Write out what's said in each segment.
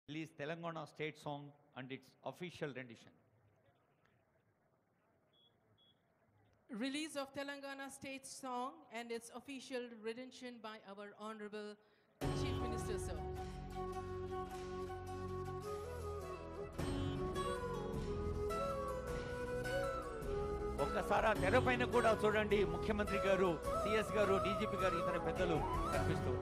release Telangana state song and its official rendition. Release of Telangana state song and its official rendition by our Honorable Chief Minister, sir. ఒక్కసారి ఆ తెర పైన కూడా చూడండి ముఖ్యమంత్రి గారు సిఎస్ గారు డీజీపీ గారు ఇతర పెద్దలు కనిపిస్తూ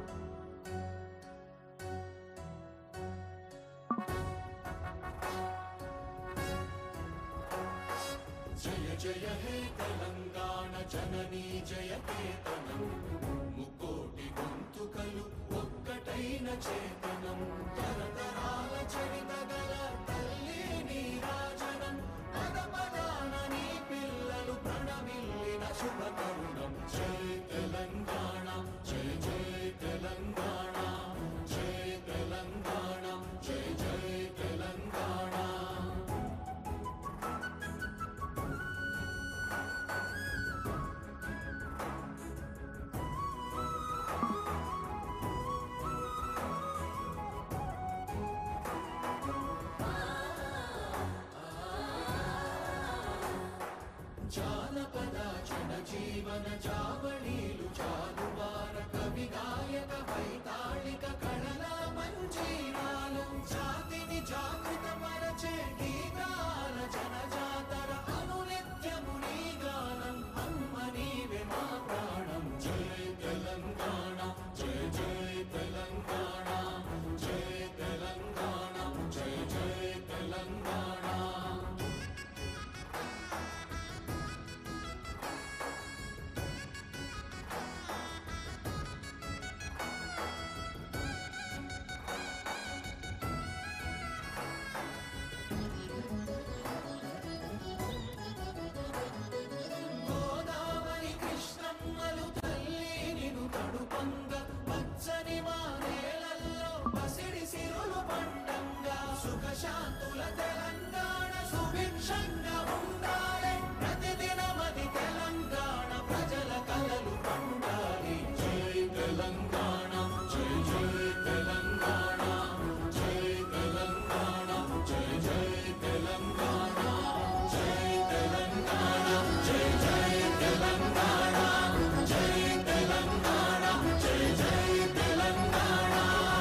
జయ జయ హే తెలంగాణ జననీ జయ కేతనం ముకోటి గొంతుకలు ఒక్కటైన చేతనం తరతరాల చరిత గల తల్లి నీరాజనం పద పదాన నీ పిల్లలు ప్రణమిల్లిన శుభ తరుణం జయ తెలంగాణ జయ జయ తెలంగాణ జయ తెలంగాణ జయ జయ తెలంగాణ జానపద జనజీవన జావళీలు జాలువార కవి గాయక వైతాళిక కళల మంజీరాలు జాతిని జాగృత పరచే గీతాల జనజాతర అనునిత్యము నీ గానం అమ్మ నీవే మా ప్రాణం జయ తెలంగాణ జయ జయ తెలంగాణ జయ తెలంగాణ జయ జయ తెలంగాణ గోదావరి కృష్ణమ్మలు తల్లి నిను తడుపంగ పచ్చని మా నేలల్లో పసిడి సిరులు పండంగా సుఖ శాంతుల తెలంగాణ సుభిక్షంగా ఉండాలి ప్రతిదినమది తెలంగాణ ప్రజల కలలు పండాలి జై తెలంగాణ జై జై తెలంగాణ జై తెలంగాణ జై జై తెలంగాణ జై తెలంగాణ జై జై తెలంగాణ జై తెలంగాణ జై జై తెలంగాణ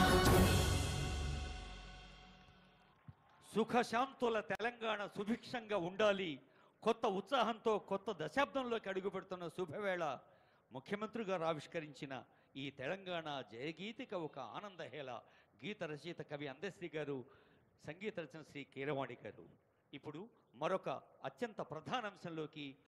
సుఖశాంతుల తెలంగాణ సుభిక్షంగా ఉండాలి కొత్త ఉత్సాహంతో కొత్త దశాబ్దంలోకి అడుగుపెడుతున్న శుభవేళ ముఖ్యమంత్రి గారు ఆవిష్కరించిన ఈ తెలంగాణ జయగీతిక ఒక ఆనందహేళ గీత రచయిత కవి అందశ్రీ గారు సంగీత రచన శ్రీ కీరవాణి గారు ఇప్పుడు మరొక అత్యంత ప్రధాన అంశంలోకి